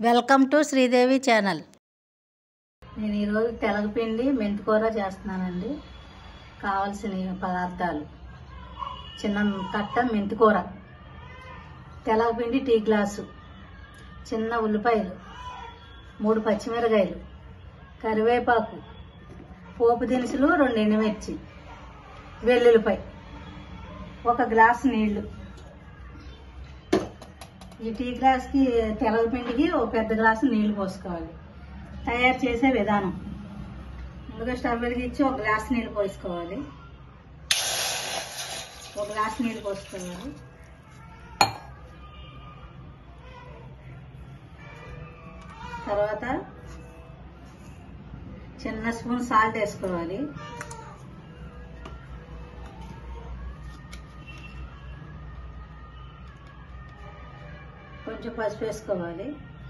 welcome to Sridevi channel నేను ఈరోజు తెలగపిండి మెంతికూర చేస్తున్నానండి కావలసిన పదార్థాలు చిన్న కట్ట మెంతికూర తెలగపిండి టీ గ్లాసు చిన్న ఉల్లిపాయలు మూడు పచ్చిమిరకాయలు కరివేపాకు పోపు దినుసులు రెండు ఎండుమిర్చి వెల్లుల్లిపాయ ఒక గ్లాస్ నీళ్లు ఈ టీ గ్లాస్కి తెలగపిండికి ఒక పెద్ద గ్లాసు నీళ్లు పోసుకోవాలి తయారు చేసే విధానం ముందుగా స్టవ్ వెలిగించి ఒక గ్లాస్ నీళ్ళు పోసుకోవాలి ఒక గ్లాస్ నీళ్ళు పోసుకోవాలి తర్వాత చిన్న స్పూన్ సాల్ట్ వేసుకోవాలి కొంచెం పసుపు వేసుకోవాలి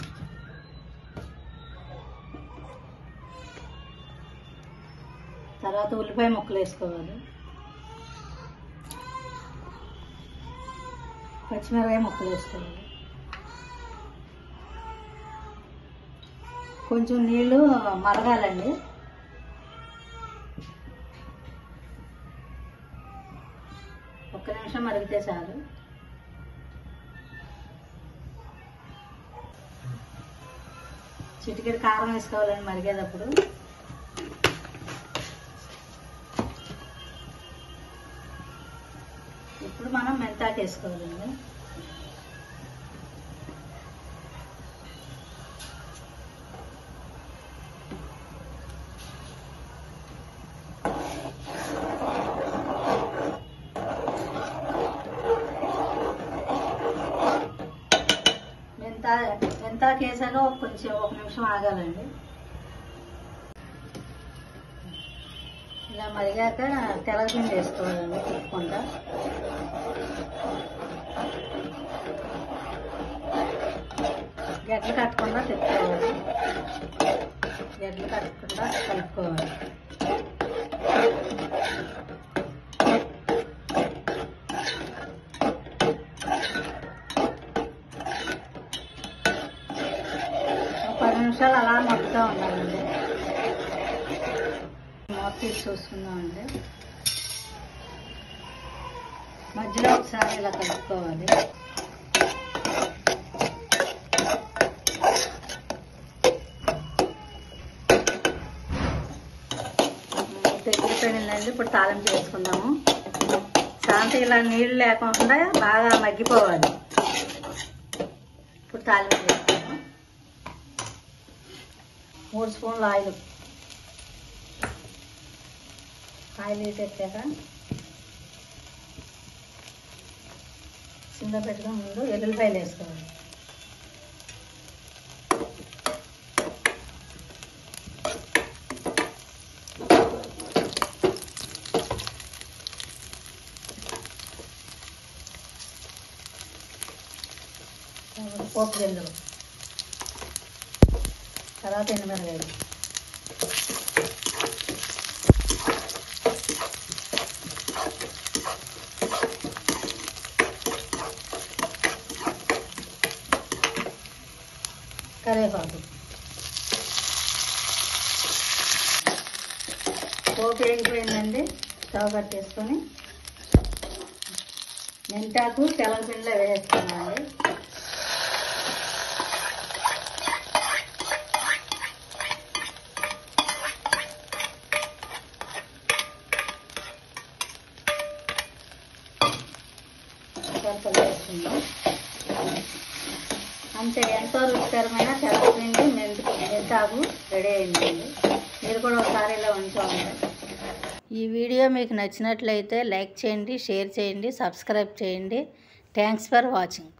తర్వాత ఉల్లిపాయ ముక్కలు వేసుకోవాలి పచ్చిమిరకాయ ముక్కలు వేసుకోవాలి కొంచెం నీళ్ళు మరగాలండి ఒక్క నిమిషం మరిగితే చాలు చిటికెడు కారం వేసుకోవాలండి మరిగేటప్పుడు ఇప్పుడు మనం మెంతాకు వేసుకోవాలండి మెంతా మెంతాకు వేసాక ఒక కొంచెం ఒక నిమిషం ఆగాలండి ఇలా మరిగాక తెల్లపిండి వేసుకోవాలండి తిప్పుకుంటా గడ్డలు కట్టకుండా తిప్పుకోవాలి గడ్డలు కట్టకుండా కలుపుకోవాలి ఒక పది నిమిషాలు అలా మొత్తుతూ ఉండాలండి మూత తీసి చూసుకుందామండి మధ్యలో ఒకసారి ఇలా కలుపుకోవాలి తెగిపోయిందండి ఇప్పుడు తాలింపు చేసుకుందాము సాంత ఇలా నీళ్ళు లేకుండా బాగా మగ్గిపోవాలి ఇప్పుడు తాలింపు చేసుకుందాం మూడు స్పూన్లు ఆయిల్ ఆయిల్ వేసేసాక సిమ్లో పెట్టుకుని ముందు ఎల్లుల్లిపాయలు వేసుకోవాలి తర్వాత పోపు గింజలు తర్వాత ఎనిమిరగాయలు కరివేపాకు పోపు వేగిపోయిందండి స్టవ్ కట్టేసుకొని మెంతాకు తెల్లపిండిలో వేస్తున్నామండి సరిపడా వేసుకుందాం అంతే ఎంతో రుచికరమైన తెల్లపిండి మెంతి మెంతాకు రెడీ అయిందండి మీరు కూడా ఒకసారి ఇలా ఉంచుకోండి ఈ వీడియో మీకు నచ్చినట్లయితే లైక్ చేయండి షేర్ చేయండి సబ్స్క్రైబ్ చేయండి థ్యాంక్స్ ఫర్ వాచింగ్